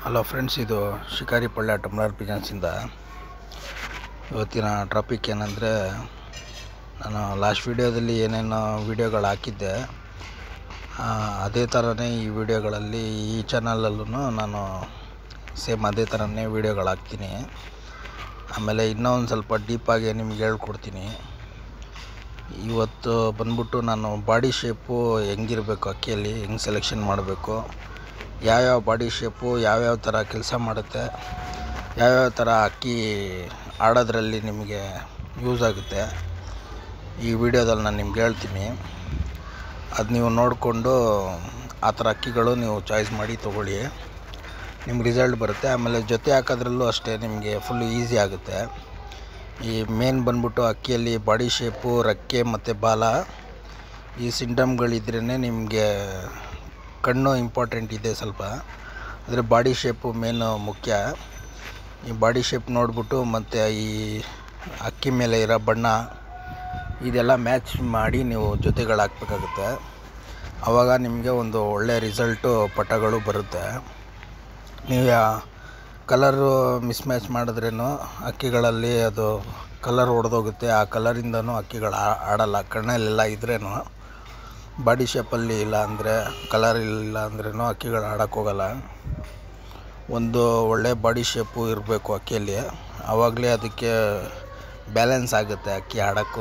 hello friends ಇದು ಶಿಕಾರಿ ಪಳ್ಳ tumbler ಪಿಜನ್ಸಿಂದ ಇವತ್ತಿನ ಟಾಪಿಕ್ ಏನಂದರೆ ನಾನು ಲಾಸ್ಟ್ ವೀಡಿಯೋದಲ್ಲಿ ಏನೇನು ವೀಡಿಯೋಗಳು ಹಾಕಿದ್ದೆ ಆ, ಅದೇ ಥರನೇ ಈ ವಿಡಿಯೋಗಳಲ್ಲಿ ಈ ಚಾನಲಲ್ಲೂ ನಾನು ಸೇಮ್ ಅದೇ ಥರನೇ ವೀಡಿಯೋಗಳು ಹಾಕ್ತೀನಿ ಆಮೇಲೆ ಇನ್ನೂ ಒಂದು ಸ್ವಲ್ಪ ಡೀಪಾಗಿ ನಿಮ್ಗೆ ಹೇಳ್ಕೊಡ್ತೀನಿ ಇವತ್ತು ಬಂದ್ಬಿಟ್ಟು ನಾನು ಬಾಡಿ ಶೇಪು ಹೆಂಗಿರಬೇಕು ಅಕ್ಕಿಯಲ್ಲಿ ಹೆಂಗೆ ಸೆಲೆಕ್ಷನ್ ಮಾಡಬೇಕು ಯಾವ್ಯಾವ ಬಾಡಿ ಶೇಪು ಯಾವ್ಯಾವ ಥರ ಕೆಲಸ ಮಾಡುತ್ತೆ ಯಾವ್ಯಾವ ಥರ ಅಕ್ಕಿ ಆಡೋದ್ರಲ್ಲಿ ನಿಮಗೆ ಯೂಸ್ ಆಗುತ್ತೆ ಈ ವಿಡಿಯೋದಲ್ಲಿ ನಾನು ನಿಮ್ಗೆ ಹೇಳ್ತೀನಿ ಅದು ನೀವು ನೋಡಿಕೊಂಡು ಆ ಥರ ಅಕ್ಕಿಗಳು ನೀವು ಚಾಯ್ಸ್ ಮಾಡಿ ತೊಗೊಳ್ಳಿ ನಿಮ್ಗೆ ರಿಸಲ್ಟ್ ಬರುತ್ತೆ ಆಮೇಲೆ ಜೊತೆ ಹಾಕೋದ್ರಲ್ಲೂ ಅಷ್ಟೇ ನಿಮಗೆ ಫುಲ್ಲು ಈಸಿ ಆಗುತ್ತೆ ಈ ಮೇನ್ ಬಂದ್ಬಿಟ್ಟು ಅಕ್ಕಿಯಲ್ಲಿ ಬಾಡಿ ಶೇಪು ರೆಕ್ಕೆ ಮತ್ತು ಬಾಲ ಈ ಸಿಂಟಮ್ಗಳಿದ್ರೇ ನಿಮಗೆ ಕಣ್ಣು ಇಂಪಾರ್ಟೆಂಟ್ ಇದೆ ಸ್ವಲ್ಪ ಅಂದರೆ ಬಾಡಿ ಶೇಪು ಮೇನು ಮುಖ್ಯ ಈ ಬಾಡಿ ಶೇಪ್ ನೋಡಿಬಿಟ್ಟು ಮತ್ತು ಈ ಅಕ್ಕಿ ಮೇಲೆ ಇರೋ ಬಣ್ಣ ಇದೆಲ್ಲ ಮ್ಯಾಚ್ ಮಾಡಿ ನೀವು ಜೊತೆಗಳು ಹಾಕ್ಬೇಕಾಗುತ್ತೆ ಆವಾಗ ನಿಮಗೆ ಒಂದು ಒಳ್ಳೆಯ ರಿಸಲ್ಟು ಪಟಗಳು ಬರುತ್ತೆ ನೀವು ಯಾ ಕಲರು ಮಿಸ್ ಮ್ಯಾಚ್ ಮಾಡಿದ್ರೇನು ಅಕ್ಕಿಗಳಲ್ಲಿ ಅದು ಕಲರ್ ಹೊಡೆದೋಗುತ್ತೆ ಆ ಕಲರಿಂದನೂ ಅಕ್ಕಿಗಳು ಆ- ಆಡಲ್ಲ ಕಣ್ಣಲ್ಲೆಲ್ಲ ಇದ್ರೇನು ಬಾಡಿ ಶೇಪಲ್ಲಿ ಇಲ್ಲ ಅಂದರೆ ಕಲರ್ ಇಲ್ಲ ಅಂದ್ರೂ ಅಕ್ಕಿಗಳು ಆಡೋಕ್ಕೆ ಹೋಗಲ್ಲ ಒಂದು ಒಳ್ಳೆ ಬಾಡಿ ಶೇಪು ಇರಬೇಕು ಅಕ್ಕಿಯಲ್ಲಿ ಆವಾಗಲೇ ಅದಕ್ಕೆ ಬ್ಯಾಲೆನ್ಸ್ ಆಗುತ್ತೆ ಅಕ್ಕಿ ಆಡೋಕ್ಕೂ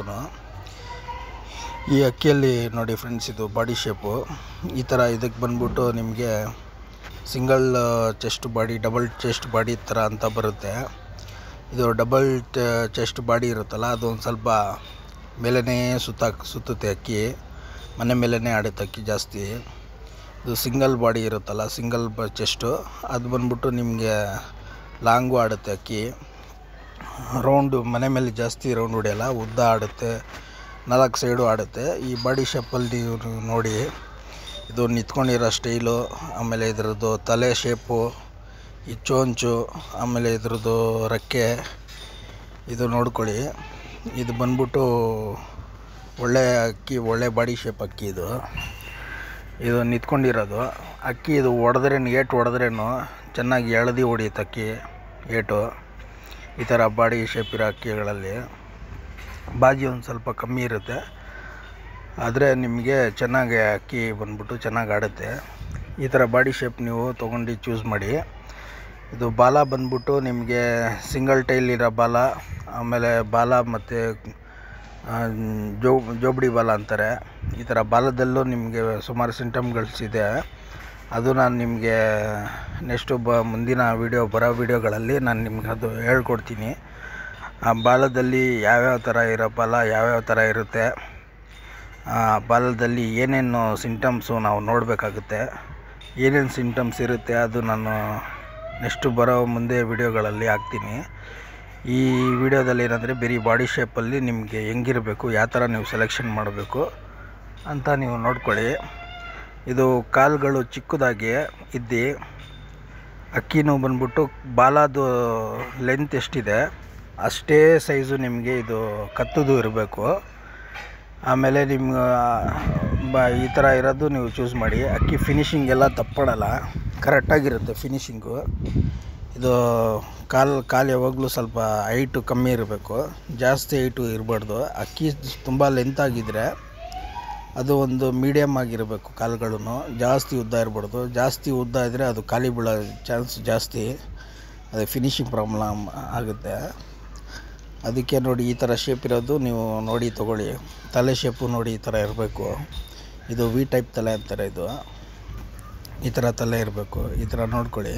ಈ ಅಕ್ಕಿಯಲ್ಲಿ ನೋಡಿ ಫ್ರೆಂಡ್ಸ್ ಇದು ಬಾಡಿ ಶೇಪು ಈ ಥರ ಇದಕ್ಕೆ ಬಂದ್ಬಿಟ್ಟು ನಿಮಗೆ single chest body double chest body ಥರ ಅಂತ ಬರುತ್ತೆ ಇದು ಡಬಲ್ ಚೆಸ್ಟ್ ಬಾಡಿ ಇರುತ್ತಲ್ಲ ಅದು ಒಂದು ಸ್ವಲ್ಪ ಮೇಲೇ ಸುತ್ತ ಸುತ್ತುತ್ತೆ ಅಕ್ಕಿ ಮನೆ ಮೇಲೇ ಆಡುತ್ತೆ ಅಕ್ಕಿ ಜಾಸ್ತಿ ಇದು ಸಿಂಗಲ್ ಬಾಡಿ ಇರುತ್ತಲ್ಲ ಸಿಂಗಲ್ ಬ ಚೆಸ್ಟು ಅದು ಬಂದ್ಬಿಟ್ಟು ನಿಮಗೆ ಲಾಂಗು ಆಡುತ್ತೆ ಅಕ್ಕಿ ರೌಂಡು ಮನೆ ಮೇಲೆ ಜಾಸ್ತಿ ರೌಂಡ್ ಹೊಡೆಯಲ್ಲ ಉದ್ದ ಆಡುತ್ತೆ ನಾಲ್ಕು ಸೈಡು ಆಡುತ್ತೆ ಈ ಬಾಡಿ ಶೇಪಲ್ಲಿ ನೀವು ನೋಡಿ ಇದು ನಿಂತ್ಕೊಂಡಿರೋ ಸ್ಟೈಲು ಆಮೇಲೆ ಇದ್ರದ್ದು ತಲೆ ಶೇಪು ಈ ಚೋಂಚು ಆಮೇಲೆ ಇದ್ರದ್ದು ರೆಕ್ಕೆ ಇದು ನೋಡ್ಕೊಳ್ಳಿ ಇದು ಬಂದ್ಬಿಟ್ಟು ಒಳ್ಳೆ ಅಕ್ಕಿ ಒಳ್ಳೆ ಬಾಡಿ ಶೇಪ್ ಅಕ್ಕಿ ಇದು ಇದು ನಿಂತ್ಕೊಂಡಿರೋದು ಅಕ್ಕಿ ಇದು ಹೊಡೆದ್ರೇನು ಏಟು ಹೊಡೆದ್ರೇನು ಚೆನ್ನಾಗಿ ಎಳ್ದು ಹೊಡಿಯುತ್ತೆ ಅಕ್ಕಿ ಏಟು ಈ ಥರ ಬಾಡಿ ಶೇಪ್ ಇರೋ ಅಕ್ಕಿಗಳಲ್ಲಿ ಬಾಜಿ ಒಂದು ಸ್ವಲ್ಪ ಕಮ್ಮಿ ಇರುತ್ತೆ ಆದರೆ ನಿಮಗೆ ಚೆನ್ನಾಗಿ ಅಕ್ಕಿ ಬಂದ್ಬಿಟ್ಟು ಚೆನ್ನಾಗಿ ಆಡುತ್ತೆ ಈ ಥರ ಬಾಡಿ ಶೇಪ್ ನೀವು ತೊಗೊಂಡು ಚೂಸ್ ಮಾಡಿ ಇದು ಬಾಲ ಬಂದ್ಬಿಟ್ಟು ನಿಮಗೆ ಸಿಂಗಲ್ ಟೈಲ್ ಇರೋ ಬಾಲ ಆಮೇಲೆ ಬಾಲ ಮತ್ತು ಜೋ ಜೋಬಡಿ ಬಾಲ ಅಂತಾರೆ ಈ ಥರ ಬಾಲದಲ್ಲೂ ನಿಮಗೆ ಸುಮಾರು ಸಿಂಟಮ್ಗಳಿದೆ ಅದು ನಾನು ನಿಮಗೆ ನೆಕ್ಸ್ಟು ಬ ಮುಂದಿನ ವೀಡಿಯೋ ಬರೋ ವೀಡಿಯೋಗಳಲ್ಲಿ ನಾನು ನಿಮ್ಗೆ ಅದು ಹೇಳ್ಕೊಡ್ತೀನಿ ಆ ಬಾಲದಲ್ಲಿ ಯಾವ್ಯಾವ ಥರ ಇರೋ ಬಾಲ ಯಾವ್ಯಾವ ಥರ ಇರುತ್ತೆ ಆ ಬಾಲದಲ್ಲಿ ಏನೇನು ಸಿಂಟಮ್ಸು ನಾವು ನೋಡಬೇಕಾಗುತ್ತೆ ಏನೇನು ಸಿಂಟಮ್ಸ್ ಇರುತ್ತೆ ಅದು ನಾನು ನೆಕ್ಸ್ಟು ಬರೋ ಮುಂದೆ ವಿಡಿಯೋಗಳಲ್ಲಿ ಹಾಕ್ತೀನಿ ಈ ವಿಡಿಯೋದಲ್ಲಿ ಏನಂದರೆ ಬರೀ ಬಾಡಿ ಶೇಪಲ್ಲಿ ನಿಮಗೆ ಹೆಂಗಿರಬೇಕು ಯಾವ ಥರ ನೀವು ಸೆಲೆಕ್ಷನ್ ಮಾಡಬೇಕು ಅಂತ ನೀವು ನೋಡ್ಕೊಳ್ಳಿ ಇದು ಕಾಲುಗಳು ಚಿಕ್ಕದಾಗಿ ಇದ್ದು ಅಕ್ಕಿನೂ ಬಂದ್ಬಿಟ್ಟು ಬಾಲದು ಲೆಂತ್ ಎಷ್ಟಿದೆ ಅಷ್ಟೇ ಸೈಜು ನಿಮಗೆ ಇದು ಕತ್ತದು ಇರಬೇಕು ಆಮೇಲೆ ನಿಮ್ಮ ಬ ಈ ಥರ ಇರೋದು ನೀವು ಚೂಸ್ ಮಾಡಿ ಅಕ್ಕಿ ಫಿನಿಶಿಂಗ್ ಎಲ್ಲ ತಪ್ಪಡಲ್ಲ ಕರೆಕ್ಟಾಗಿರುತ್ತೆ ಫಿನಿಶಿಂಗು ಇದು ಕಾಲು ಕಾಲು ಯಾವಾಗಲೂ ಸ್ವಲ್ಪ ಹೈಟು ಕಮ್ಮಿ ಇರಬೇಕು ಜಾಸ್ತಿ ಹೈಟು ಇರಬಾರ್ದು ಅಕ್ಕಿ ತುಂಬ ಲೆಂತ್ ಆಗಿದ್ದರೆ ಅದು ಒಂದು ಮೀಡಿಯಮ್ ಆಗಿರಬೇಕು ಕಾಲುಗಳು ಜಾಸ್ತಿ ಉದ್ದ ಇರಬಾರ್ದು ಜಾಸ್ತಿ ಉದ್ದ ಇದ್ದರೆ ಅದು ಖಾಲಿ ಬೀಳೋ ಚಾನ್ಸ್ ಜಾಸ್ತಿ ಅದು ಫಿನಿಶಿಂಗ್ ಪ್ರಾಬ್ಲಮ್ ಆಗುತ್ತೆ ಅದಕ್ಕೆ ನೋಡಿ ಈ ಥರ ಶೇಪ್ ಇರೋದು ನೀವು ನೋಡಿ ತೊಗೊಳ್ಳಿ ತಲೆ ಶೇಪು ನೋಡಿ ಈ ಥರ ಇರಬೇಕು ಇದು ವಿ ಟೈಪ್ ತಲೆ ಅಂತಾರೆ ಇದು ಈ ಥರ ತಲೆ ಇರಬೇಕು ಈ ಥರ ನೋಡ್ಕೊಳ್ಳಿ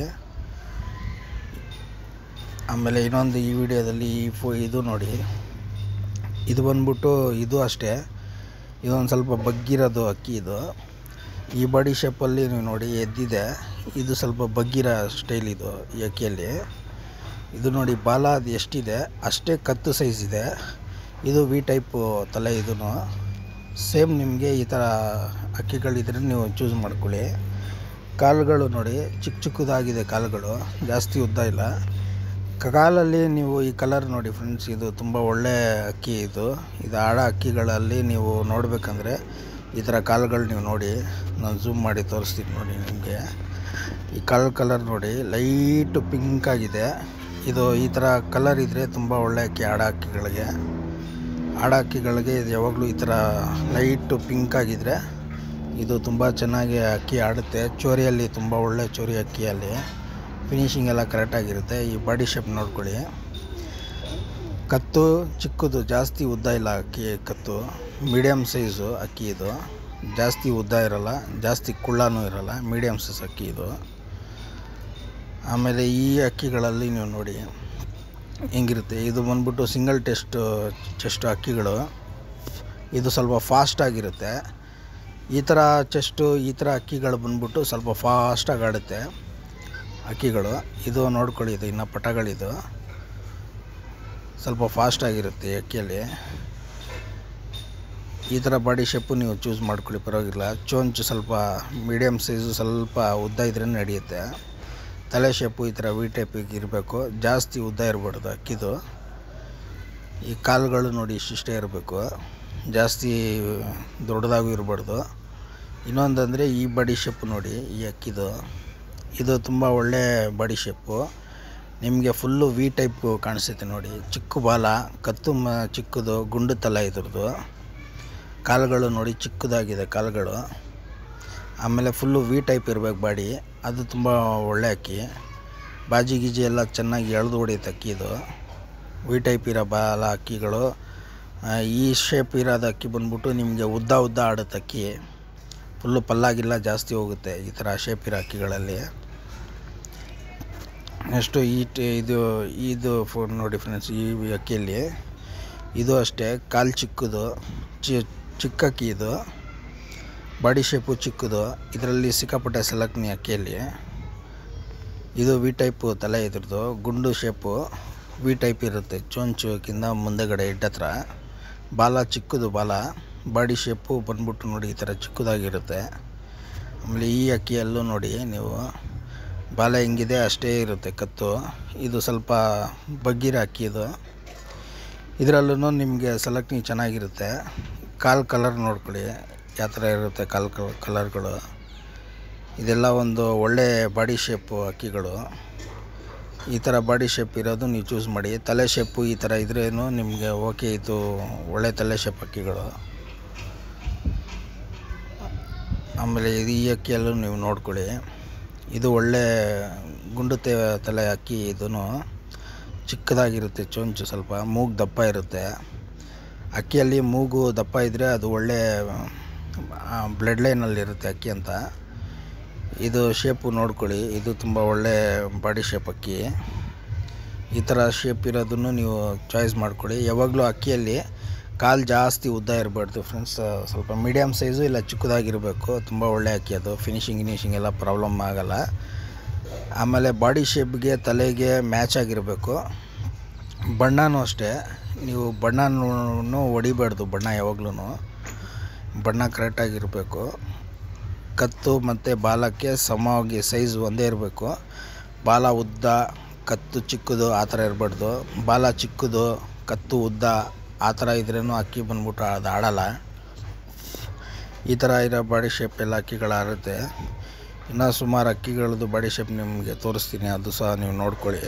ಆಮೇಲೆ ಇನ್ನೊಂದು ಈ ವಿಡಿಯೋದಲ್ಲಿ ಈ ಫೋ ಇದು ನೋಡಿ ಇದು ಬಂದ್ಬಿಟ್ಟು ಇದು ಅಷ್ಟೇ ಇದೊಂದು ಸ್ವಲ್ಪ ಬಗ್ಗಿರೋದು ಅಕ್ಕಿ ಇದು ಈ ಬಾಡಿ ಶೇಪಲ್ಲಿ ನೀವು ನೋಡಿ ಎದ್ದಿದೆ ಇದು ಸ್ವಲ್ಪ ಬಗ್ಗಿರೋ ಸ್ಟೈಲ್ ಇದು ಈ ಅಕ್ಕಿಯಲ್ಲಿ ಇದು ನೋಡಿ ಬಾಲ ಅದು ಎಷ್ಟಿದೆ ಅಷ್ಟೇ ಕತ್ತು ಸೈಜ್ ಇದೆ ಇದು ವಿ ಟೈಪು ತಲೆ ಇದೂ ಸೇಮ್ ನಿಮಗೆ ಈ ಥರ ಅಕ್ಕಿಗಳಿದ್ರೆ ನೀವು ಚೂಸ್ ಮಾಡ್ಕೊಳ್ಳಿ ಕಾಲುಗಳು ನೋಡಿ ಚಿಕ್ಕ ಚಿಕ್ಕದಾಗಿದೆ ಕಾಲುಗಳು ಜಾಸ್ತಿ ಉದ್ದ ಇಲ್ಲ ಕಾಲಲ್ಲಿ ನೀವು ಈ ಕಲರ್ ನೋಡಿ ಫ್ರೆಂಡ್ಸ್ ಇದು ತುಂಬ ಒಳ್ಳೆ ಅಕ್ಕಿ ಇದು ಇದು ಆಡ ಅಕ್ಕಿಗಳಲ್ಲಿ ನೀವು ನೋಡಬೇಕಂದ್ರೆ ಈ ಥರ ಕಾಲುಗಳು ನೀವು ನೋಡಿ ನಾನು ಝೂಮ್ ಮಾಡಿ ತೋರಿಸ್ತೀನಿ ನೋಡಿ ನಿಮಗೆ ಈ ಕಲರ್ ಕಲರ್ ನೋಡಿ ಲೈಟು ಪಿಂಕ್ ಆಗಿದೆ ಇದು ಈ ಥರ ಕಲರ್ ಇದ್ದರೆ ತುಂಬ ಒಳ್ಳೆ ಅಕ್ಕಿ ಆಡ ಅಕ್ಕಿಗಳಿಗೆ ಆಡ ಅಕ್ಕಿಗಳಿಗೆ ಇದು ಯಾವಾಗಲೂ ಈ ಥರ ಲೈಟು ಪಿಂಕ್ ಆಗಿದ್ರೆ ಇದು ತುಂಬ ಚೆನ್ನಾಗಿ ಅಕ್ಕಿ ಆಡುತ್ತೆ ಚೋರಿಯಲ್ಲಿ ತುಂಬ ಒಳ್ಳೆ ಚೋರಿ ಅಕ್ಕಿಯಲ್ಲಿ ಫಿನಿಶಿಂಗ್ ಎಲ್ಲ ಕರೆಕ್ಟಾಗಿರುತ್ತೆ ಈ ಬಾಡಿ ಶೇಪ್ ನೋಡ್ಕೊಳ್ಳಿ ಕತ್ತು ಚಿಕ್ಕದು ಜಾಸ್ತಿ ಉದ್ದ ಇಲ್ಲ ಅಕ್ಕಿ ಕತ್ತು ಮೀಡಿಯಮ್ ಸೈಜು ಅಕ್ಕಿ ಇದು ಜಾಸ್ತಿ ಉದ್ದ ಇರಲ್ಲ ಜಾಸ್ತಿ ಕುಳ್ಳನೂ ಇರಲ್ಲ ಮೀಡಿಯಮ್ ಸೈಜ್ ಅಕ್ಕಿ ಇದು ಆಮೇಲೆ ಈ ಅಕ್ಕಿಗಳಲ್ಲಿ ನೀವು ನೋಡಿ ಹೆಂಗಿರುತ್ತೆ ಇದು ಬಂದ್ಬಿಟ್ಟು ಸಿಂಗಲ್ ಟೆಸ್ಟ್ ಚೆಸ್ಟ್ ಅಕ್ಕಿಗಳು ಇದು ಸ್ವಲ್ಪ ಫಾಸ್ಟಾಗಿರುತ್ತೆ ಈ ಥರ ಚೆಸ್ಟು ಈ ಥರ ಅಕ್ಕಿಗಳು ಬಂದ್ಬಿಟ್ಟು ಸ್ವಲ್ಪ ಫಾಸ್ಟಾಗಿ ಆಡುತ್ತೆ ಅಕ್ಕಿಗಳು ಇದು ನೋಡ್ಕೊಳ್ಳಿ ಇದು ಇನ್ನು ಪಟಗಳಿದು ಸ್ವಲ್ಪ ಫಾಸ್ಟಾಗಿರುತ್ತೆ ಅಕ್ಕಿಯಲ್ಲಿ ಈ ಥರ ಬಾಡಿ ಶೇಪು ನೀವು ಚೂಸ್ ಮಾಡ್ಕೊಳ್ಳಿ ಪರವಾಗಿಲ್ಲ ಚೋಂಚು ಸ್ವಲ್ಪ ಮೀಡಿಯಮ್ ಸೈಜು ಸ್ವಲ್ಪ ಉದ್ದ ಇದ್ರೇ ನಡೆಯುತ್ತೆ ತಲೆ ಶೇಪು ಈ ಥರ ವಿ ಟೈಪಿಗೆ ಇರಬೇಕು ಜಾಸ್ತಿ ಉದ್ದ ಇರಬಾರ್ದು ಅಕ್ಕಿದು ಈ ಕಾಲುಗಳು ನೋಡಿ ಇಷ್ಟಿಷ್ಟೇ ಇರಬೇಕು ಜಾಸ್ತಿ ದೊಡ್ಡದಾಗೂ ಇರಬಾರ್ದು ಇನ್ನೊಂದಂದರೆ ಈ ಬಾಡಿ ಶೇಪು ನೋಡಿ ಈ ಅಕ್ಕಿದು ಇದು ತುಂಬ ಒಳ್ಳೆ ಬಾಡಿ ಶೇಪು ನಿಮಗೆ ಫುಲ್ಲು ವಿ ಟೈಪ್ ಕಾಣಿಸುತ್ತೆ ನೋಡಿ ಚಿಕ್ಕ ಬಾಲ ಕತ್ತು ಮ ಚಿಕ್ಕದು ಗುಂಡು ತಲೆ ಇದ್ರದ್ದು ಕಾಲುಗಳು ನೋಡಿ ಚಿಕ್ಕದಾಗಿದೆ ಕಾಲುಗಳು ಆಮೇಲೆ ಫುಲ್ಲು ವಿ ಟೈಪ್ ಇರಬೇಕು ಬಾಡಿ ಅದು ತುಂಬ ಒಳ್ಳೆ ಅಕ್ಕಿ ಬಾಜಿ ಗೀಜಿ ಎಲ್ಲ ಚೆನ್ನಾಗಿ ಎಳೆದು ಹೊಡೆಯುತ್ತೆ ಅಕ್ಕಿ ಇದು ವಿ ಟೈಪ್ ಇರೋ ಬಾಲ ಅಕ್ಕಿಗಳು ಆ, ಈ ಶೇಪ್ ಇರೋದು ಅಕ್ಕಿ ಬಂದ್ಬಿಟ್ಟು ನಿಮಗೆ ಉದ್ದ ಉದ್ದ ಆಡುತ್ತೆ ಅಕ್ಕಿ ಫುಲ್ಲು ಪಲ್ಲಾಗಿಲ್ಲ ಜಾಸ್ತಿ ಹೋಗುತ್ತೆ ಈ ಥರ ಶೇಪ್ ಇರೋ ಅಕ್ಕಿಗಳಲ್ಲಿ ನೆಕ್ಸ್ಟು ಈ ಟ- ಇದು ಇದು ಫೋನ್ ನೋಡಿ ಫ್ರೆಂಡ್ಸ್ ಈ ಅಕ್ಕಿಯಲ್ಲಿ ಇದು ಅಷ್ಟೇ ಕಾಲು ಚಿಕ್ಕದು ಚಿ ಚಿಕ್ಕ ಅಕ್ಕಿ ಇದು ಬಾಡಿ ಶೇಪು ಚಿಕ್ಕದು ಇದರಲ್ಲಿ ಸಿಕ್ಕಾಪಟ್ಟೆ ಸೆಲೆಕ್ಟ್ನಿ ಅಕ್ಕಿಯಲ್ಲಿ ಇದು ವಿ ಟೈಪು ತಲೆ ಇದ್ರದ್ದು ಗುಂಡು ಶೇಪು ವಿ ಟೈಪ್ ಇರುತ್ತೆ ಚೊಂಚುಕಿಂತ ಮುಂದೆಗಡೆ ಇಡ್ಡತ್ರ ಬಾಲ ಚಿಕ್ಕದು ಬಾಲ ಬಾಡಿ ಶೇಪು ಬಂದ್ಬಿಟ್ಟು ನೋಡಿ ಈ ಥರ ಚಿಕ್ಕದಾಗಿರುತ್ತೆ ಆಮೇಲೆ ಈ ಅಕ್ಕಿಯಲ್ಲೂ ನೋಡಿ ನೀವು ಬಾಲ ಹೆಂಗಿದೆ ಅಷ್ಟೇ ಇರುತ್ತೆ ಕತ್ತು ಇದು ಸ್ವಲ್ಪ ಬಗ್ಗಿರೋ ಅಕ್ಕಿ ಇದು ಇದರಲ್ಲೂ ನಿಮಗೆ ಸೆಲೆಕ್ಟಿಂಗ್ ಚೆನ್ನಾಗಿರುತ್ತೆ ಕಾಲು ಕಲರ್ ನೋಡ್ಕೊಳ್ಳಿ ಯಾವ ಥರ ಇರುತ್ತೆ ಕಾಲು ಕಲರ್ಗಳು ಇದೆಲ್ಲ ಒಂದು ಒಳ್ಳೆ ಬಾಡಿ ಶೇಪು ಅಕ್ಕಿಗಳು ಈ ಥರ ಬಾಡಿ ಶೇಪ್ ಇರೋದು ನೀವು ಚೂಸ್ ಮಾಡಿ ತಲೆ ಶೇಪು ಈ ಥರ ಇದ್ರೇನು ನಿಮಗೆ ಓಕೆ ಇದು ಒಳ್ಳೆ ತಲೆ ಶೇಪ್ ಅಕ್ಕಿಗಳು ಆಮೇಲೆ ಇದು ಈ ಅಕ್ಕಿಯಲ್ಲೂ ನೀವು ನೋಡ್ಕೊಳ್ಳಿ ಇದು ಒಳ್ಳೆ ಗುಂಡು ತೆ ತಲೆ ಅಕ್ಕಿ ಇದೂ ಚಿಕ್ಕದಾಗಿರುತ್ತೆ ಚೊಂಚು ಸ್ವಲ್ಪ ಮೂಗು ದಪ್ಪ ಇರುತ್ತೆ ಅಕ್ಕಿಯಲ್ಲಿ ಮೂಗು ದಪ್ಪ ಇದ್ದರೆ ಅದು ಒಳ್ಳೆ ಬ್ಲಡ್ ಲೈನಲ್ಲಿರುತ್ತೆ ಅಕ್ಕಿ ಅಂತ ಇದು ಶೇಪು ನೋಡ್ಕೊಳ್ಳಿ ಇದು ತುಂಬ ಒಳ್ಳೆ ಬಾಡಿ ಶೇಪ್ ಅಕ್ಕಿ ಈ ಥರ ಶೇಪ್ ಇರೋದನ್ನು ನೀವು ಚಾಯ್ಸ್ ಮಾಡ್ಕೊಳ್ಳಿ ಯಾವಾಗಲೂ ಅಕ್ಕಿಯಲ್ಲಿ ಕಾಲು ಜಾಸ್ತಿ ಉದ್ದ ಇರಬಾರ್ದು ಫ್ರೆಂಡ್ಸ್ ಸ್ವಲ್ಪ ಮೀಡಿಯಮ್ ಸೈಜು ಇಲ್ಲ ಚಿಕ್ಕದಾಗಿರಬೇಕು ತುಂಬ ಒಳ್ಳೆ ಅಕ್ಕಿ ಅದು ಫಿನಿಶಿಂಗ್ ಗಿನಿಶಿಂಗ್ ಎಲ್ಲ ಪ್ರಾಬ್ಲಮ್ ಆಗಲ್ಲ ಆಮೇಲೆ ಬಾಡಿ ಶೇಪ್ಗೆ ತಲೆಗೆ ಮ್ಯಾಚ್ ಆಗಿರಬೇಕು ಬಣ್ಣನೂ ಅಷ್ಟೇ ನೀವು ಬಣ್ಣನೂ ಹೊಡಿಬಾರ್ದು ಬಣ್ಣ ಯಾವಾಗ್ಲೂ ಬಣ್ಣ ಕರೆಕ್ಟಾಗಿರಬೇಕು ಕತ್ತು ಮತ್ತು ಬಾಲಕ್ಕೆ ಸಮವಾಗಿ ಸೈಜ್ ಒಂದೇ ಇರಬೇಕು ಬಾಲ ಉದ್ದ ಕತ್ತು ಚಿಕ್ಕದು ಆ ಥರ ಇರಬಾರ್ದು ಬಾಲ ಚಿಕ್ಕದು ಕತ್ತು ಉದ್ದ ಆ ಥರ ಇದ್ರೂ ಅಕ್ಕಿ ಬಂದ್ಬಿಟ್ಟು ಅದು ಆಡಲ್ಲ ಈ ಥರ ಇರೋ ಬಾಡಿ ಶೇಪ್ ಎಲ್ಲ ಅಕ್ಕಿಗಳು ಆಡುತ್ತೆ ಇನ್ನು ಸುಮಾರು ಅಕ್ಕಿಗಳದ್ದು ಬಾಡಿ ಶೇಪ್ ನಿಮಗೆ ತೋರಿಸ್ತೀನಿ ಅದು ಸಹ ನೀವು ನೋಡ್ಕೊಳ್ಳಿ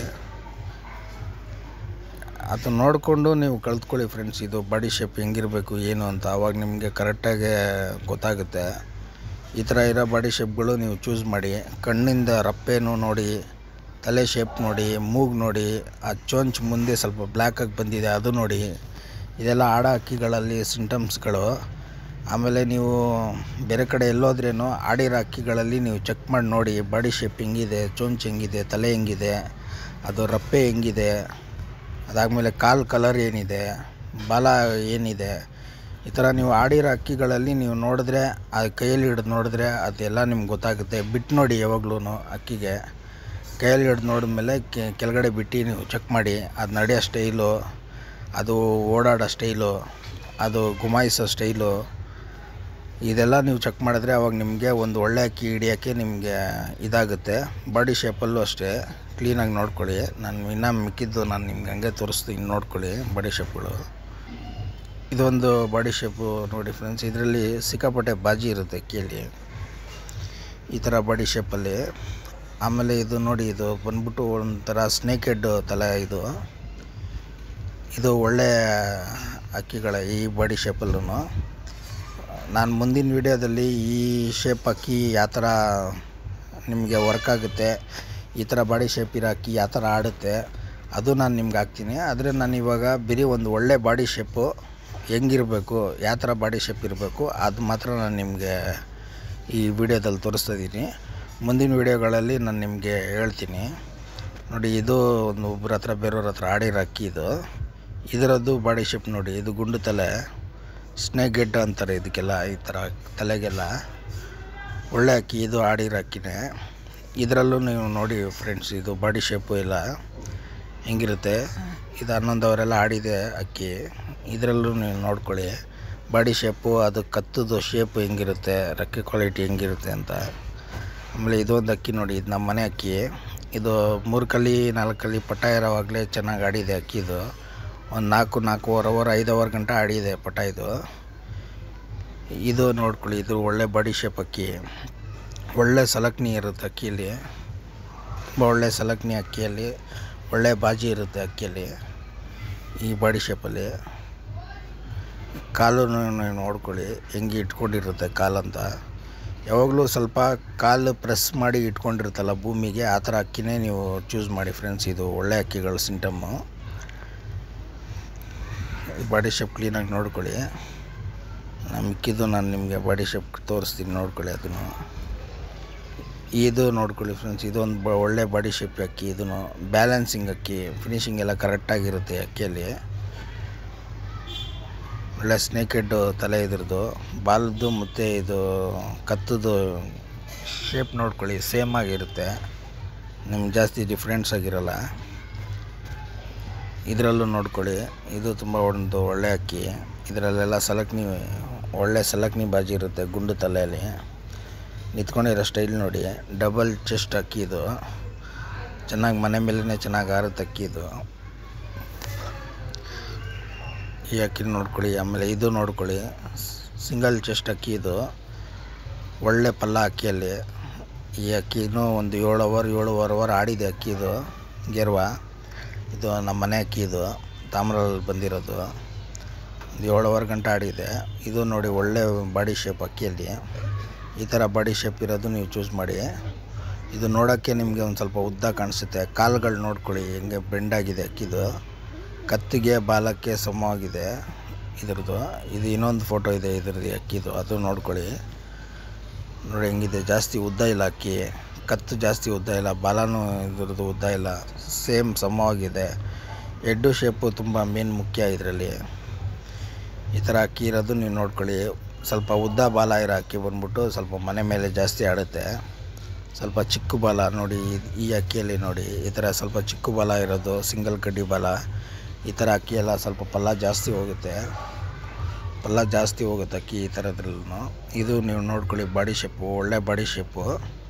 ಅದು ನೋಡಿಕೊಂಡು ನೀವು ಕಲ್ತ್ಕೊಳ್ಳಿ ಫ್ರೆಂಡ್ಸ್ ಇದು ಬಾಡಿ ಶೇಪ್ ಹೆಂಗಿರಬೇಕು ಏನು ಅಂತ ಆವಾಗ ನಿಮಗೆ ಕರೆಕ್ಟಾಗಿ ಗೊತ್ತಾಗುತ್ತೆ ಈ ಥರ ಇರೋ ಬಾಡಿ ಶೇಪ್ಗಳು ನೀವು ಚೂಸ್ ಮಾಡಿ ಕಣ್ಣಿಂದ ರಪ್ಪೆನೂ ನೋಡಿ ತಲೆ ಶೇಪ್ ನೋಡಿ ಮೂಗು ನೋಡಿ ಆ ಚೊಂಚ್ ಮುಂದೆ ಸ್ವಲ್ಪ ಬ್ಲ್ಯಾಕಾಗಿ ಬಂದಿದೆ ಅದು ನೋಡಿ ಇದೆಲ್ಲ ಆಡ ಅಕ್ಕಿಗಳಲ್ಲಿ ಸಿಂಟಮ್ಸ್ಗಳು ಆಮೇಲೆ ನೀವು ಬೇರೆ ಕಡೆ ಎಲ್ಲೋದ್ರೇನು ಆಡಿರೋ ಅಕ್ಕಿಗಳಲ್ಲಿ ನೀವು ಚೆಕ್ ಮಾಡಿ ನೋಡಿ ಬಾಡಿ ಶೇಪ್ ಹೆಂಗಿದೆ ಚೊಂಚ್ ಹೆಂಗಿದೆ ತಲೆ ಹೆಂಗಿದೆ ಅದು ರಪ್ಪೆ ಹೆಂಗಿದೆ ಅದಾದಮೇಲೆ ಕಾಲು ಕಲರ್ ಏನಿದೆ ಬಾಲ ಏನಿದೆ ಈ ಥರ ನೀವು ಆಡಿರೋ ಅಕ್ಕಿಗಳಲ್ಲಿ ನೀವು ನೋಡಿದ್ರೆ ಆ ಕೈಯಲ್ಲಿ ಹಿಡಿದು ನೋಡಿದ್ರೆ ಅದೆಲ್ಲ ನಿಮ್ಗೆ ಗೊತ್ತಾಗುತ್ತೆ ಬಿಟ್ಟು ನೋಡಿ ಯಾವಾಗ್ಲೂ ಅಕ್ಕಿಗೆ ಕೈಯಲ್ಲಿ ಹಿಡಿದು ನೋಡಿದ್ಮೇಲೆ ಕೆ- ಕೆಳಗಡೆ ಬಿಟ್ಟು ನೀವು ಚೆಕ್ ಮಾಡಿ ಅದು ನಡೆಯೋ ಸ್ಟೈಲು ಅದು ಓಡಾಡೋ ಸ್ಟೈಲು ಅದು ಗುಮಾಯಿಸೋ ಸ್ಟೈಲು ಇದೆಲ್ಲ ನೀವು ಚೆಕ್ ಮಾಡಿದ್ರೆ ಅವಾಗ ನಿಮಗೆ ಒಂದು ಒಳ್ಳೆ ಅಕ್ಕಿ ಹಿಡಿಯೋಕ್ಕೆ ನಿಮಗೆ ಇದಾಗುತ್ತೆ ಬಾಡಿ ಶೇಪಲ್ಲೂ ಅಷ್ಟೇ ಕ್ಲೀನಾಗಿ ನೋಡ್ಕೊಳ್ಳಿ ನಾನು ಇನ್ನೂ ಮಿಕ್ಕಿದ್ದು ನಾನು ನಿಮ್ಗೆ ಹಂಗೆ ತೋರಿಸ್ತೀನಿ ನೋಡ್ಕೊಳ್ಳಿ ಬಾಡಿ ಶೇಪ್ಗಳು ಇದೊಂದು ಬಾಡಿ ಶೇಪು ನೋಡಿ ಫ್ರೆಂಡ್ಸ್ ಇದರಲ್ಲಿ ಸಿಕ್ಕಾಪಟ್ಟೆ ಬಾಜಿ ಇರುತ್ತೆ ಅಕ್ಕಿಯಲ್ಲಿ ಈ ಥರ ಬಾಡಿ ಶೇಪಲ್ಲಿ ಆಮೇಲೆ ಇದು ನೋಡಿ ಇದು ಬಂದ್ಬಿಟ್ಟು ಒಂಥರ ಸ್ನೇಕ್ ಹೆಡ್ ತಲೆ ಇದು ಇದು ಒಳ್ಳೆ ಅಕ್ಕಿಗಳ ಈ ಬಾಡಿ ಶೇಪಲ್ಲೂ ನಾನು ಮುಂದಿನ ವೀಡಿಯೋದಲ್ಲಿ ಈ ಶೇಪ್ ಅಕ್ಕಿ ಯಾವ ಥರ ನಿಮಗೆ ವರ್ಕ್ ಆಗುತ್ತೆ ಈ ಥರ ಬಾಡಿ ಶೇಪ್ ಇರೋ ಅಕ್ಕಿ ಯಾವ ಥರ ಆಡುತ್ತೆ ಅದು ನಾನು ನಿಮ್ಗೆ ಹಾಕ್ತೀನಿ ಆದರೆ ನಾನು ಇವಾಗ ಬರೀ ಒಂದು ಒಳ್ಳೆ ಬಾಡಿ ಶೇಪು ಹೆಂಗಿರಬೇಕು ಯಾವ ಥರ ಬಾಡಿ ಶೇಪ್ ಇರಬೇಕು ಅದು ಮಾತ್ರ ನಾನು ನಿಮಗೆ ಈ ವಿಡಿಯೋದಲ್ಲಿ ತೋರಿಸ್ತಾ ಇದ್ದೀನಿ ಮುಂದಿನ ವೀಡಿಯೋಗಳಲ್ಲಿ ನಾನು ನಿಮಗೆ ಹೇಳ್ತೀನಿ ನೋಡಿ ಇದು ಒಂದು ಒಬ್ಬರ ಹತ್ರ ಬೇರೆಯವ್ರ ಹತ್ರ ಆಡಿರೋ ಅಕ್ಕಿ ಇದು ಇದರದ್ದು ಬಾಡಿ ಶೇಪ್ ನೋಡಿ ಇದು ಗುಂಡು ತಲೆ ಸ್ನೇಕ್ ಹೆಡ್ ಅಂತಾರೆ ಇದಕ್ಕೆಲ್ಲ ಈ ಥರ ತಲೆಗೆಲ್ಲ ಒಳ್ಳೆ ಅಕ್ಕಿ ಇದು ಆಡಿರೋ ಅಕ್ಕಿನೇ ಇದರಲ್ಲೂ ನೀವು ನೋಡಿ ಫ್ರೆಂಡ್ಸ್ ಇದು ಬಾಡಿ ಶೇಪು ಎಲ್ಲ ಹೆಂಗಿರುತ್ತೆ ಇದು ಹನ್ನೊಂದು ಅವರೆಲ್ಲ ಆಡಿದೆ ಅಕ್ಕಿ ಇದರಲ್ಲೂ ನೀವು ನೋಡ್ಕೊಳ್ಳಿ ಬಾಡಿ ಶೇಪು ಅದು ಕತ್ತದು ಶೇಪು ಹೆಂಗಿರುತ್ತೆ ರೆಕ್ಕೆ ಕ್ವಾಲಿಟಿ ಹೆಂಗಿರುತ್ತೆ ಅಂತ ಆಮೇಲೆ ಇದೊಂದು ಅಕ್ಕಿ ನೋಡಿ ಇದು ನಮ್ಮ ಮನೆ ಅಕ್ಕಿ ಇದು ಮೂರು ಕಲ್ಲಿ ನಾಲ್ಕು ಕಲ್ಲಿ ಪಟ ಇರೋವಾಗಲೇ ಚೆನ್ನಾಗಿ ಆಡಿದೆ ಅಕ್ಕಿದು ಒಂದು ನಾಲ್ಕು ನಾಲ್ಕೂವರೆ ಅವರ್ ಐದು ಅವರ್ ಗಂಟೆ ಆಡಿದೆ ಪಟ ಇದು ಇದು ನೋಡ್ಕೊಳ್ಳಿ ಇದು ಒಳ್ಳೆ ಬಾಡಿ ಶೇಪ್ ಅಕ್ಕಿ ಒಳ್ಳೆ ಸಲಕ್ನಿ ಇರುತ್ತೆ ಅಕ್ಕಿಯಲ್ಲಿ ತುಂಬ ಒಳ್ಳೆ ಸಲಕ್ನಿ ಅಕ್ಕಿಯಲ್ಲಿ ಒಳ್ಳೆ ಬಾಜಿ ಇರುತ್ತೆ ಅಕ್ಕಿಯಲ್ಲಿ ಈ ಬಾಡಿ ಶೇಪಲ್ಲಿ ಕಾಲು ನೀವು ನೋಡ್ಕೊಳ್ಳಿ ಹೆಂಗೆ ಇಟ್ಕೊಂಡಿರುತ್ತೆ ಕಾಲಂತ ಯಾವಾಗಲೂ ಸ್ವಲ್ಪ ಕಾಲು ಪ್ರೆಸ್ ಮಾಡಿ ಇಟ್ಕೊಂಡಿರುತ್ತಲ್ಲ ಭೂಮಿಗೆ ಆ ಥರ ಅಕ್ಕಿನೇ ನೀವು ಚೂಸ್ ಮಾಡಿ ಫ್ರೆಂಡ್ಸ್ ಇದು ಒಳ್ಳೆ ಅಕ್ಕಿಗಳು ಸಿಂಟಮ್ಮು ಬಾಡಿ ಶೇಪ್ ಕ್ಲೀನಾಗಿ ನೋಡ್ಕೊಳ್ಳಿ ನಾನು ಮಿಕ್ಕಿದ್ದು ನಾನು ನಿಮಗೆ ಬಾಡಿ ಶೇಪ್ ತೋರಿಸ್ತೀನಿ ನೋಡ್ಕೊಳ್ಳಿ ಅದನ್ನು ಇದು ನೋಡ್ಕೊಳ್ಳಿ ಫ್ರೆಂಡ್ಸ್ ಇದೊಂದು ಬ ಒಳ್ಳೆ ಬಾಡಿ ಶೇಪ್ ಅಕ್ಕಿ ಇದನ್ನು ಬ್ಯಾಲೆನ್ಸಿಂಗ್ ಅಕ್ಕಿ ಫಿನಿಶಿಂಗ್ ಎಲ್ಲ ಕರೆಕ್ಟಾಗಿರುತ್ತೆ ಅಕ್ಕಿಯಲ್ಲಿ ಒಳ್ಳೆ ಸ್ನೇಕ್ ಹೆಡ್ಡು ತಲೆ ಇದ್ರದ್ದು ಬಾಲದ್ದು ಮತ್ತು ಇದು ಕತ್ತದು ಶೇಪ್ ನೋಡ್ಕೊಳ್ಳಿ ಸೇಮ್ ಆಗಿರುತ್ತೆ ನಿಮ್ಗೆ ಜಾಸ್ತಿ ಡಿಫ್ರೆನ್ಸ್ ಆಗಿರಲ್ಲ ಇದರಲ್ಲೂ ನೋಡ್ಕೊಳ್ಳಿ ಇದು ತುಂಬ ಒಂದು ಒಳ್ಳೆ ಅಕ್ಕಿ ಇದರಲ್ಲೆಲ್ಲ ಸಲಕ್ನಿ ಒಳ್ಳೆ ಸಲಕ್ನಿ ಬಾಜಿ ಇರುತ್ತೆ ಗುಂಡು ತಲೆಯಲ್ಲಿ ನಿಂತ್ಕೊಂಡಿರೋ ಸ್ಟೈಲ್ ನೋಡಿ ಡಬಲ್ ಚೆಸ್ಟ್ ಅಕ್ಕಿ ಇದು ಚೆನ್ನಾಗಿ ಮನೆ ಮೇಲೇ ಚೆನ್ನಾಗಿ ಆರುತ್ತೆ ಅಕ್ಕಿ ಇದು ಈ ಅಕ್ಕಿ ನೋಡ್ಕೊಳ್ಳಿ ಆಮೇಲೆ ಇದು ನೋಡ್ಕೊಳ್ಳಿ ಸಿಂಗಲ್ ಚೆಸ್ಟ್ ಅಕ್ಕಿ ಇದು ಒಳ್ಳೆ ಪಲ್ಲ ಅಕ್ಕಿಯಲ್ಲಿ ಈ ಅಕ್ಕಿನೂ ಒಂದು ಏಳು ಅವರ್ ಏಳುವರೆ ಅವರ್ ಆಡಿದೆ ಅಕ್ಕಿ ಇದು ಗೆರ್ವ ಇದು ನಮ್ಮ ಮನೆ ಅಕ್ಕಿ ಇದು ತಾಮ್ರಲ್ಲಿ ಬಂದಿರೋದು ಒಂದು ಏಳುವರೆ ಗಂಟೆ ಆಡಿದೆ ಇದು ನೋಡಿ ಒಳ್ಳೆ ಬಾಡಿ ಶೇಪ್ ಅಕ್ಕಿಯಲ್ಲಿ ಈ ಥರ ಬಾಡಿ ಶೇಪ್ ಇರೋದು ನೀವು ಚೂಸ್ ಮಾಡಿ ಇದು ನೋಡೋಕ್ಕೆ ನಿಮಗೆ ಒಂದು ಸ್ವಲ್ಪ ಉದ್ದ ಕಾಣಿಸುತ್ತೆ ಕಾಲುಗಳು ನೋಡ್ಕೊಳ್ಳಿ ಹೆಂಗೆ ಬೆಂಡಾಗಿದೆ ಅಕ್ಕಿದು ಕತ್ತಿಗೆ ಬಾಲಕ್ಕೆ ಸಮವಾಗಿದೆ ಇದ್ರದ್ದು ಇದು ಇನ್ನೊಂದು ಫೋಟೋ ಇದೆ ಇದ್ರದ್ದು ಅಕ್ಕಿದು ಅದು ನೋಡ್ಕೊಳ್ಳಿ ನೋಡಿ ಹೆಂಗಿದೆ ಜಾಸ್ತಿ ಉದ್ದ ಇಲ್ಲ ಅಕ್ಕಿ ಕತ್ತು ಜಾಸ್ತಿ ಉದ್ದ ಇಲ್ಲ ಬಾಲನೂ ಇದ್ರದ್ದು ಉದ್ದ ಇಲ್ಲ ಸೇಮ್ ಸಮವಾಗಿದೆ ಎಡ್ಡು ಶೇಪು ತುಂಬ ಮೇನ್ ಮುಖ್ಯ ಇದರಲ್ಲಿ ಈ ಥರ ಅಕ್ಕಿ ಇರೋದು ನೀವು ನೋಡ್ಕೊಳ್ಳಿ ಸ್ವಲ್ಪ ಉದ್ದ ಬಾಲ ಇರೋ ಅಕ್ಕಿ ಬಂದ್ಬಿಟ್ಟು ಸ್ವಲ್ಪ ಮನೆ ಮೇಲೆ ಜಾಸ್ತಿ ಆಡುತ್ತೆ ಸ್ವಲ್ಪ ಚಿಕ್ಕ ಬಾಲ ನೋಡಿ ಈ ಅಕ್ಕಿಯಲ್ಲಿ ನೋಡಿ ಈ ಥರ ಸ್ವಲ್ಪ ಚಿಕ್ಕ ಬಾಲ ಇರೋದು ಸಿಂಗಲ್ ಕಡ್ಡಿ ಬಾಲ ಈ ಥರ ಅಕ್ಕಿ ಎಲ್ಲ ಸ್ವಲ್ಪ ಪಲ್ಲ ಜಾಸ್ತಿ ಹೋಗುತ್ತೆ ಪಲ್ಲ ಜಾಸ್ತಿ ಹೋಗುತ್ತೆ ಅಕ್ಕಿ ಈ ಥರದ್ರಲ್ಲೂ ಇದು ನೀವು ನೋಡ್ಕೊಳ್ಳಿ ಬಾಡಿ ಶೇಪು ಒಳ್ಳೆ ಬಾಡಿ ಶೇಪು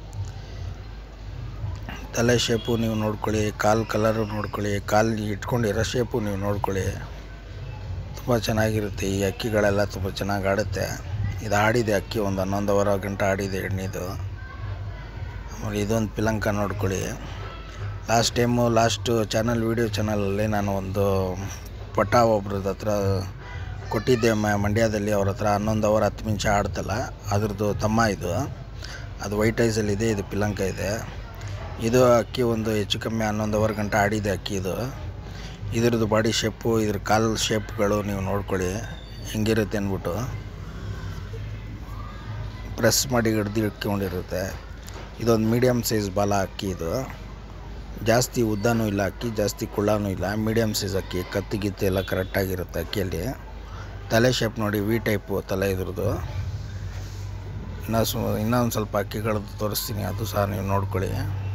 ತಲೆ ಶೇಪು ನೀವು ನೋಡ್ಕೊಳ್ಳಿ ಕಾಲು ಕಲರು ನೋಡ್ಕೊಳ್ಳಿ ಕಾಲು ಇಟ್ಕೊಂಡಿರೋ ಶೇಪು ನೀವು ನೋಡ್ಕೊಳ್ಳಿ ತುಂಬ ಚೆನ್ನಾಗಿರುತ್ತೆ ಈ ಅಕ್ಕಿಗಳೆಲ್ಲ ತುಂಬ ಚೆನ್ನಾಗಿ ಆಡುತ್ತೆ ಇದು ಆಡಿದೆ ಅಕ್ಕಿ ಒಂದು ಹನ್ನೊಂದು ಅವರ್ ಗಂಟೆ ಆಡಿದೆ ಎಣ್ಣೆದು ಆಮೇಲೆ ಇದೊಂದು ಪಿಲಂಕ ನೋಡ್ಕೊಳ್ಳಿ last time last channel video ಚಾನಲಲ್ಲಿ ನಾನು ಒಂದು ಪಟ ಒಬ್ರದ್ದು ಹತ್ರ ಕೊಟ್ಟಿದ್ದೆ ಮ ಮಂಡ್ಯದಲ್ಲಿ ಅವ್ರ ಹತ್ರ ಹನ್ನೊಂದು ಅವರ್ ಹತ್ತು ನಿಮಿಷ ಆಡ್ತಲ್ಲ ಅದ್ರದ್ದು ತಮ್ಮ ಇದು ಅದು ವೈಟ್ ಐಸಲ್ಲಿದೆ ಇದು ಪಿಲಂಕ ಇದೆ ಇದು ಅಕ್ಕಿ ಒಂದು ಹೆಚ್ಚು ಕಮ್ಮಿ ಹನ್ನೊಂದು ಅವರ್ ಗಂಟೆ ಆಡಿದೆ ಅಕ್ಕಿ ಇದು ಇದ್ರದ್ದು ಬಾಡಿ ಶೇಪು ಇದ್ರ ಕಾಲು ಶೇಪ್ಗಳು ನೀವು ನೋಡ್ಕೊಳ್ಳಿ ಹೆಂಗಿರುತ್ತೆ ಅಂದ್ಬಿಟ್ಟು ಪ್ರೆಸ್ ಮಾಡಿ ಹಿಡ್ದು ಇಟ್ಕೊಂಡಿರುತ್ತೆ ಇದೊಂದು ಮೀಡಿಯಮ್ ಸೈಜ್ ಬಾಲ ಅಕ್ಕಿ ಇದು ಜಾಸ್ತಿ ಉದ್ದನೂ ಇಲ್ಲ ಅಕ್ಕಿ ಜಾಸ್ತಿ ಕುಳ್ಳನೂ ಇಲ್ಲ ಮೀಡಿಯಮ್ ಸೈಜ್ ಅಕ್ಕಿ ಕತ್ತಿ ಗಿತ್ತಿ ಎಲ್ಲ ಕರೆಕ್ಟಾಗಿರುತ್ತೆ ಅಕ್ಕಿಯಲ್ಲಿ ತಲೆ ಶೇಪ್ ನೋಡಿ ವಿ ಟೈಪು ತಲೆ ಇದ್ರದ್ದು ಇನ್ನೂ ಸು ಇನ್ನೊಂದು ಸ್ವಲ್ಪ ಅಕ್ಕಿಗಳದ್ದು ತೋರಿಸ್ತೀನಿ ಅದು ಸಹ ನೀವು ನೋಡ್ಕೊಳ್ಳಿ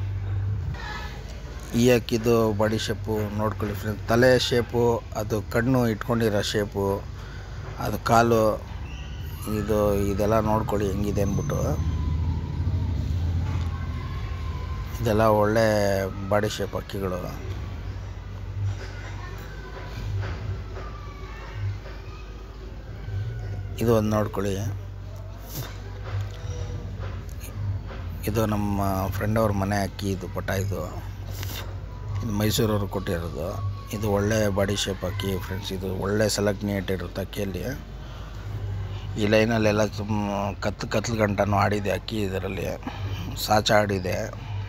ಈ ಅಕ್ಕಿದು ಬಾಡಿ ಶೇಪು ನೋಡ್ಕೊಳ್ಳಿ ಫ್ರೆಂಡ್ ತಲೆ ಶೇಪು ಅದು ಕಣ್ಣು ಇಟ್ಕೊಂಡಿರೋ ಶೇಪು ಅದು ಕಾಲು ಇದು ಇದೆಲ್ಲ ನೋಡ್ಕೊಳ್ಳಿ ಹೆಂಗಿದೆ ಅಂದ್ಬಿಟ್ಟು ಇದೆಲ್ಲ ಒಳ್ಳೆ ಬಾಡಿ ಶೇಪ್ ಅಕ್ಕಿಗಳು ಇದು ಒಂದು ನೋಡ್ಕೊಳ್ಳಿ ಇದು ನಮ್ಮ ಫ್ರೆಂಡ್ ಅವ್ರ ಮನೆ ಅಕ್ಕಿ ಇದು ಪಟ ಇದು ಇದು ಮೈಸೂರವ್ರು ಕೊಟ್ಟಿರೋದು ಇದು ಒಳ್ಳೆ ಬಾಡಿ ಶೇಪ್ ಅಕ್ಕಿ ಫ್ರೆಂಡ್ಸ್ ಇದು ಒಳ್ಳೆ ಸೆಲೆಕ್ಟ್ ನೀಟ್ ಇರುತ್ತೆ ಅಕ್ಕಿಯಲ್ಲಿ ಈ ಲೈನಲ್ಲೆಲ್ಲ ತುಂಬ ಕತ್ತು ಕತ್ಲು ಗಂಟನೂ ಆಡಿದೆ ಅಕ್ಕಿ ಇದರಲ್ಲಿ ಸಾಚ ಆಡಿದೆ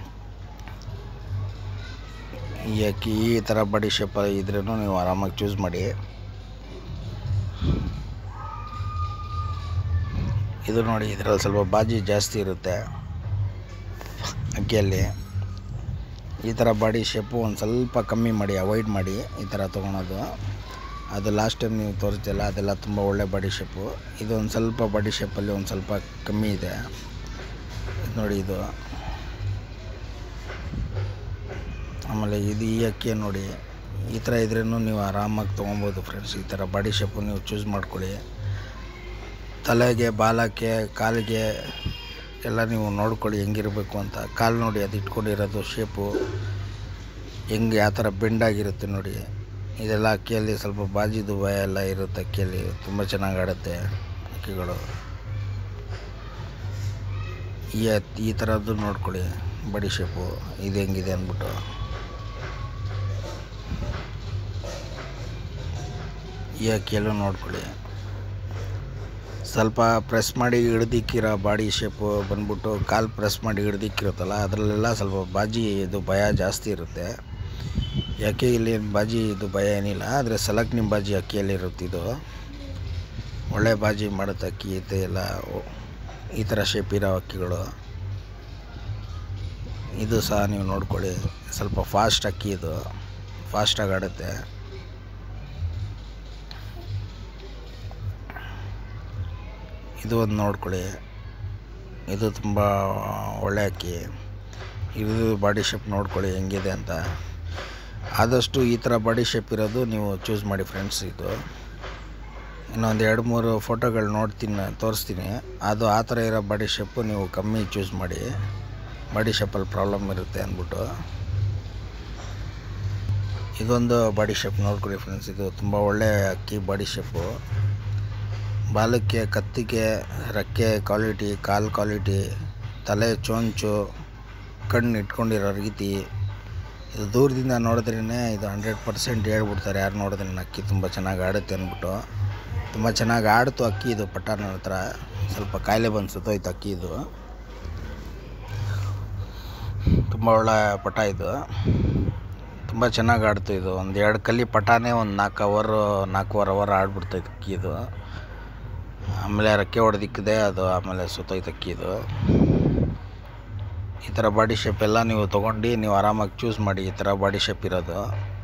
ಈ ಅಕ್ಕಿ ಈ ಥರ ಬಾಡಿ ಶೇಪ್ ಇದ್ರೂ ನೀವು ಆರಾಮಾಗಿ ಚೂಸ್ ಮಾಡಿ ಇದು ನೋಡಿ ಇದರಲ್ಲಿ ಸ್ವಲ್ಪ ಬಾಜಿ ಜಾಸ್ತಿ ಇರುತ್ತೆ ಅಕ್ಕಿಯಲ್ಲಿ ಈ ಥರ ಬಾಡಿ ಶೇಪು ಒಂದು ಸ್ವಲ್ಪ ಕಮ್ಮಿ ಮಾಡಿ ಅವಾಯ್ಡ್ ಮಾಡಿ ಈ ಥರ ತೊಗೊಳೋದು ಅದು ಲಾಸ್ಟ್ ಟೈಮ್ ನೀವು ತೋರಿಸ್ತಿಲ್ಲ ಅದೆಲ್ಲ ತುಂಬ ಒಳ್ಳೆ ಬಾಡಿ ಶೇಪು ಇದು ಒಂದು ಸ್ವಲ್ಪ ಬಾಡಿ ಶೇಪಲ್ಲಿ ಒಂದು ಸ್ವಲ್ಪ ಕಮ್ಮಿ ಇದೆ ಇದ್ ನೋಡಿ ಇದು ಆಮೇಲೆ ಇದು ಈ ಅಕ್ಕಿ ನೋಡಿ ಈ ಥರ ಇದ್ರೂ ನೀವು ಆರಾಮಾಗಿ ತೊಗೊಬೋದು ಫ್ರೆಂಡ್ಸ್ ಈ ಥರ ಬಾಡಿ ಶೇಪು ನೀವು ಚೂಸ್ ಮಾಡ್ಕೊಳ್ಳಿ ತಲೆಗೆ ಬಾಲಕ್ಕೆ ಕಾಲಿಗೆ ಎಲ್ಲ ನೀವು ನೋಡ್ಕೊಳ್ಳಿ ಹೆಂಗಿರಬೇಕು ಅಂತ ಕಾಲು ನೋಡಿ ಅದು ಇಟ್ಕೊಂಡಿರೋದು ಶೇಪು ಹೆಂಗೆ ಯಾವ ಥರ ಬೆಂಡಾಗಿರುತ್ತೆ ನೋಡಿ ಇದೆಲ್ಲ ಅಕ್ಕಿಯಲ್ಲಿ ಸ್ವಲ್ಪ ಬಾಜಿದು ಭಯ ಎಲ್ಲ ಇರುತ್ತೆ ಅಕ್ಕಿಯಲ್ಲಿ ತುಂಬ ಚೆನ್ನಾಗಿ ಆಡುತ್ತೆ ಅಕ್ಕಿಗಳು ಈ ಈ ಥರದ್ದು ನೋಡ್ಕೊಳ್ಳಿ ಬಾಡಿ ಶೇಪು ಇದು ಹೆಂಗಿದೆ ಅಂದ್ಬಿಟ್ಟು ಈ ಅಕ್ಕಿಯಲ್ಲೂ ನೋಡ್ಕೊಳ್ಳಿ ಸ್ವಲ್ಪ ಪ್ರೆಸ್ ಮಾಡಿ ಹಿಡ್ದಿಕ್ಕಿರೋ ಬಾಡಿ ಶೇಪು ಬಂದ್ಬಿಟ್ಟು ಕಾಲು ಪ್ರೆಸ್ ಮಾಡಿ ಹಿಡ್ದಿಕ್ಕಿರುತ್ತಲ್ಲ ಅದರಲ್ಲೆಲ್ಲ ಸ್ವಲ್ಪ ಬಾಜಿ ಇದು ಭಯ ಜಾಸ್ತಿ ಇರುತ್ತೆ ಯಾಕೆ ಇಲ್ಲಿ ಬಾಜಿ ಇದು ಭಯ ಏನಿಲ್ಲ ಆದರೆ ಸಲಕ್ ನಿಮ್ಮ ಬಾಜಿ ಅಕ್ಕಿಯಲ್ಲಿ ಇರುತ್ತೆ ಇದು ಒಳ್ಳೆ ಬಾಜಿ ಮಾಡುತ್ತೆ ಅಕ್ಕಿ ಇದು ಎಲ್ಲ ಈ ಥರ ಶೇಪ್ ಇರೋ ಅಕ್ಕಿಗಳು ಇದು ಸಹ ನೀವು ನೋಡ್ಕೊಳ್ಳಿ ಸ್ವಲ್ಪ ಫಾಸ್ಟ್ ಅಕ್ಕಿ ಇದು ಫಾಸ್ಟಾಗಿ ಆಡುತ್ತೆ ಇದು ಒಂದು ನೋಡ್ಕೊಳ್ಳಿ ಇದು ತುಂಬ ಒಳ್ಳೆ ಅಕ್ಕಿ ಇದು ಬಾಡಿ ಶೇಪ್ ನೋಡ್ಕೊಳ್ಳಿ ಹೆಂಗಿದೆ ಅಂತ ಆದಷ್ಟು ಈ ಥರ ಬಾಡಿ ಶೇಪ್ ಇರೋದು ನೀವು ಚೂಸ್ ಮಾಡಿ ಫ್ರೆಂಡ್ಸ್ ಇದು ಇನ್ನೊಂದು ಎರಡು ಮೂರು ಫೋಟೋಗಳು ನೋಡ್ತೀನಿ ತೋರಿಸ್ತೀನಿ ಅದು ಆ ಥರ ಇರೋ ಬಾಡಿ ಶೇಪು ನೀವು ಕಮ್ಮಿ ಚೂಸ್ ಮಾಡಿ ಬಾಡಿ ಶೇಪಲ್ಲಿ ಪ್ರಾಬ್ಲಮ್ ಇರುತ್ತೆ ಅಂದ್ಬಿಟ್ಟು ಇದೊಂದು ಬಾಡಿ ಶೇಪ್ ನೋಡ್ಕೊಳ್ಳಿ ಫ್ರೆಂಡ್ಸ್ ಇದು ತುಂಬ ಒಳ್ಳೆ ಅಕ್ಕಿ ಬಾಡಿ ಶೇಪು ಬಾಲಕ್ಕೆ ಕತ್ತಿಗೆ ರೆಕ್ಕೆ ಕ್ವಾಲಿಟಿ ಕಾಲು ಕ್ವಾಲಿಟಿ ತಲೆ ಚೊಂಚು ಕಣ್ಣು ಇಟ್ಕೊಂಡಿರೋ ರೀತಿ ಇದು ದೂರದಿಂದ ನೋಡಿದ್ರೇ ಇದು ಹಂಡ್ರೆಡ್ ಪರ್ಸೆಂಟ್ ಹೇಳ್ಬಿಡ್ತಾರೆ ಯಾರು ನೋಡಿದ್ರೆ ಅಕ್ಕಿ ತುಂಬ ಚೆನ್ನಾಗಿ ಆಡುತ್ತೆ ಅಂದ್ಬಿಟ್ಟು ತುಂಬ ಚೆನ್ನಾಗಿ ಆಡ್ತು ಅಕ್ಕಿ ಇದು ಪಟ್ಟ ನನ್ನ ಹತ್ರ ಸ್ವಲ್ಪ ಕಾಯಿಲೆ ಬಂದು ಸುತ್ತೋಯ್ತು ಅಕ್ಕಿ ಇದು ತುಂಬ ಒಳ್ಳೆ ಪಟ ಇದು ತುಂಬ ಚೆನ್ನಾಗಿ ಆಡ್ತು ಇದು ಒಂದು ಎರಡು ಕಲ್ಲಿ ಪಟಾನೇ ಒಂದು ನಾಲ್ಕು ಅವರು ನಾಲ್ಕೂವರೆ ಅವರ್ ಆಡ್ಬಿಡ್ತೈತೆ ಅಕ್ಕಿ ಇದು ಆಮೇಲೆ ರೆಕ್ಕೆ ಹೊಡೆದಿಕ್ಕಿದೆ ಅದು ಆಮೇಲೆ ಸುತ್ತೋಯ್ತು ಅಕ್ಕಿ ಇದು ಈ ಥರ ಬಾಡಿ ಶೇಪ್ ಎಲ್ಲ ನೀವು ತೊಗೊಂಡು ನೀವು ಆರಾಮಾಗಿ ಚೂಸ್ ಮಾಡಿ ಈ ಥರ ಬಾಡಿ ಶೇಪ್ ಇರೋದು